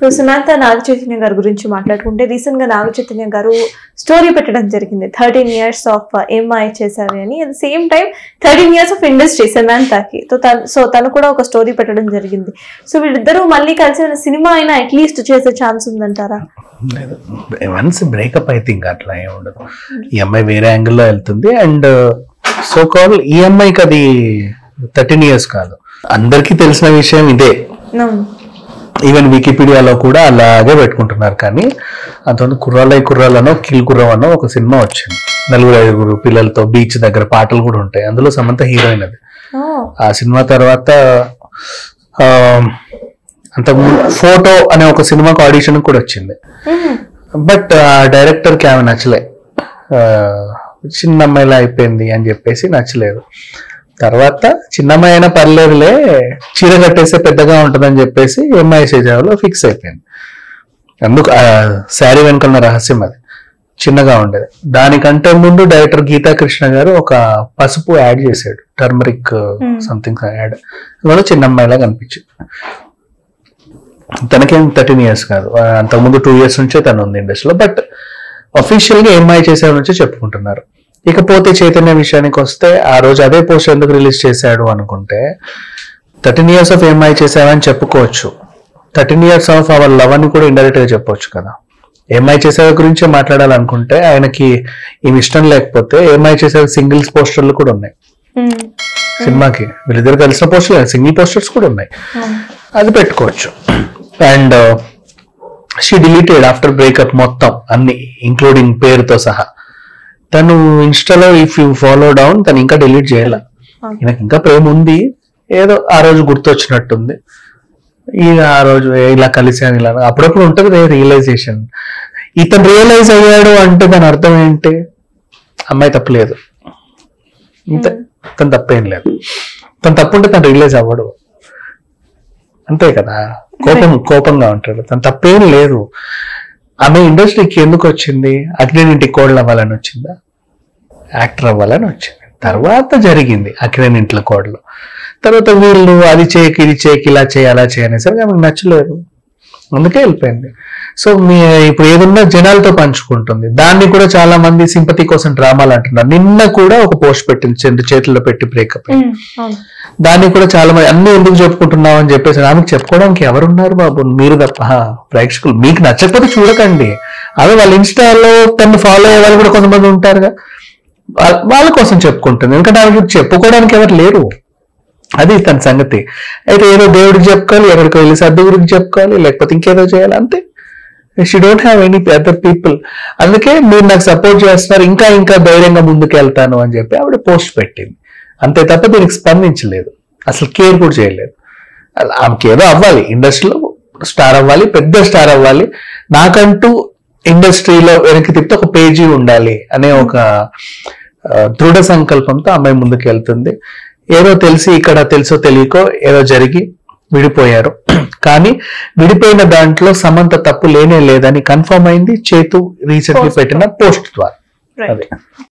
So సునాంత నాగ చైతన్య గారి గురించి మాట్లాడుకుంటే రీసెంట్ గా నాగ చైతన్య గారు స్టోరీ పెట్టడం జరిగింది థర్టీన్ ఇయర్స్ ఆఫ్ ఎంఐ చేశారు అని at same time thirteen years of industry సమాంతాకి సో తను సో తను కూడా ఒక స్టోరీ పెట్టడం జరిగింది సో వీళ్ళిద్దరూ మళ్ళీ కలిసి ఏమైనా సినిమా అయినా అట్లీస్ట్ చేసే ఛాన్స్ ఉందంటారా లేదు వన్స్ బ్రేకప్ అయితే ఇంకా అట్లా ఏమి ఉండదు ఈ అమ్మాయి వేరే యాంగిల్లో వెళ్తుంది అండ్ సో కాల్ ఈ అమ్మాయికి అది థర్టీన్ ఇయర్స్ కాదు అందరికీ తెలిసిన విషయం ఇదే అవును ఈవెన్ వికీపీడియాలో కూడా అలాగే పెట్టుకుంటున్నారు కానీ అంతకుముందు కుర్రాలై కుర్రాలనో కిల్ కుర్రవనో ఒక సినిమా వచ్చింది నలుగురు ఐదుగురు పిల్లలతో బీచ్ దగ్గర పాటలు కూడా ఉంటాయి అందులో సమంత హీరోయిన్ అది ఓ, ఆ సినిమా తర్వాత ఆ, అంతకుముందు ఫోటో అనే ఒక సినిమాకు ఆడిషన్ కూడా వచ్చింది మ్మ్. బట్ ఆ డైరెక్టర్కి ఆమె నచ్చలే ఆ, చిన్న అమ్మాయిలా అయిపోయింది అని చెప్పేసి నచ్చలేదు తర్వాత చిన్నమ్మాయి అయినా పర్లేదులే చీర కట్టేస్తే పెద్దగా ఉంటుందని చెప్పేసి ఎంఐ సేజాలో ఫిక్స్ అయిపోయింది అందుకు ఆ శారీ వెనుకన్న రహస్యం అది చిన్నగా ఉండేది దానికంటే ముందు డైరెక్టర్ గీతా కృష్ణ గారు ఒక పసుపు యాడ్ చేశాడు టర్మరిక్ Hmm. సంథింగ్ యాడ్ అందులో చిన్న అమ్మాయిలా కనిపించింది తనకేం థర్టీన్ ఇయర్స్ కాదు ఆ, అంతకుముందు టూ ఇయర్స్ నుంచే తను ఉంది ఇండస్ట్రీలో బట్ అఫీషియల్ గా ఎంఐ చేశారు నుంచి చెప్పుకుంటున్నారు ఇకపోతే చైతన్య విషయానికి వస్తే ఆ రోజు అదే పోస్ట్ ఎందుకు రిలీజ్ చేశాడు అనుకుంటే థర్టీన్ ఇయర్స్ ఆఫ్ ఎంఐ చేసావని చెప్పుకోవచ్చు thirteen years of our love అని కూడా ఇండైరెక్ట్ గా చెప్పొచ్చు కదా ఎంఐ చేసే గురించే మాట్లాడాలనుకుంటే ఆయనకి ఏమి ఇష్టం లేకపోతే ఎంఐ చేసే సింగిల్స్ పోస్టర్లు కూడా ఉన్నాయి మ్మ్. సినిమాకి వీళ్ళిద్దరు కలిసిన పోస్టర్ సింగిల్ పోస్టర్స్ కూడా ఉన్నాయి అవును. అది పెట్టుకోవచ్చు and she deleted after breakup మొత్తం అన్ని ఇంక్లూడింగ్ పేరుతో సహా తను ఇన్స్టాలో ఇఫ్ యూ ఫాలో డౌన్ తను ఇంకా డిలీట్ చేయాల అవును. ఈయనకి ఇంకా ప్రేమ ఉంది ఏదో ఆ రోజు గుర్తొచ్చినట్టుంది ఇక ఆ రోజు ఏ ఇలా కలిసాను ఇలా అప్పుడప్పుడు ఉంటుంది రియలైజేషన్ ఇతను రియలైజ్ అయ్యాడు అంటే దాని అర్థం ఏంటి అమ్మాయి తప్పలేదు ఇంత తను తప్పేం లేదు తను తప్పు ఉంటే తను రియలైజ్ అవ్వడు అంతే కదా కోపం కోపంగా ఉంటాడు తను తప్పేం లేదు ఆమె ఇండస్ట్రీకి ఎందుకు వచ్చింది అగ్నేనింటి కోడలు అవ్వాలని వచ్చిందా యాక్టర్ అవ్వాలని వచ్చింది తర్వాత జరిగింది అగ్నేనింట్ల కోడలు తర్వాత వీళ్ళు అది చేయకి ఇది చేయకి ఇలా చేయి అలా చేయనేసరికి ఆమెకు నచ్చలేదు అందుకే వెళ్ళిపోయింది సో మీ ఇప్పుడు ఏదున్నా జనాలతో పంచుకుంటుంది దాన్ని కూడా చాలా మంది సింపతి కోసం డ్రామాలు అంటున్నారు నిన్న కూడా ఒక పోస్ట్ పెట్టింది చెండు చేతుల్లో పెట్టి బ్రేకప్ మ్మ్. అవును దాన్ని కూడా చాలా మంది అన్ని ఎందుకు చెప్పుకుంటున్నావు అని చెప్పేసి ఆమెకు చెప్పుకోవడానికి ఎవరున్నారు బాబు మీరు తప్ప హా, ప్రేక్షకులు మీకు నచ్చకపోతే చూడకండి అదే వాళ్ళ ఇన్స్టాలో తను ఫాలో అయ్యే వాళ్ళు కూడా కొంతమంది ఉంటారుగా వా- వాళ్ళ కోసం చెప్పుకుంటుంది ఎందుకంటే ఆమెకి చెప్పుకోవడానికి ఎవరు లేరు అది తన సంగతి అయితే ఏదో దేవుడికి చెప్పుకోవాలి ఎవరికి వెళ్ళి సర్దు గురించి చెప్పుకోవాలి లేకపోతే ఇంకేదో చేయాలి అంతే she don't have any other people అందుకే మీరు నాకు సపోర్ట్ చేస్తున్నారు ఇంకా ఇంకా ధైర్యంగా ముందుకు వెళ్తాను అని చెప్పి ఆవిడ పోస్ట్ పెట్టింది అంతే తప్ప దీనికి స్పందించలేదు అసలు కేర్ కూడా చేయలేదు అలా ఆమెకి ఏదో అవ్వాలి ఇండస్ట్రీలో స్టార్ అవ్వాలి పెద్ద స్టార్ అవ్వాలి నాకంటూ ఇండస్ట్రీలో వెనక్కి తిప్పితే ఒక పేజీ ఉండాలి అనే ఒక ఆ, దృఢ సంకల్పంతో అమ్మాయి ముందుకు వెళ్తుంది ఏదో తెలిసి ఇక్కడ తెలుసో తెలియకో ఏదో జరిగి విడిపోయారు కానీ విడిపోయిన దాంట్లో సమంత తప్పు లేనే లేదని కన్ఫర్మ్ అయింది చేతు రీసెంట్లీ Post పెట్టిన పోస్ట్ ద్వారా రైట్ అదే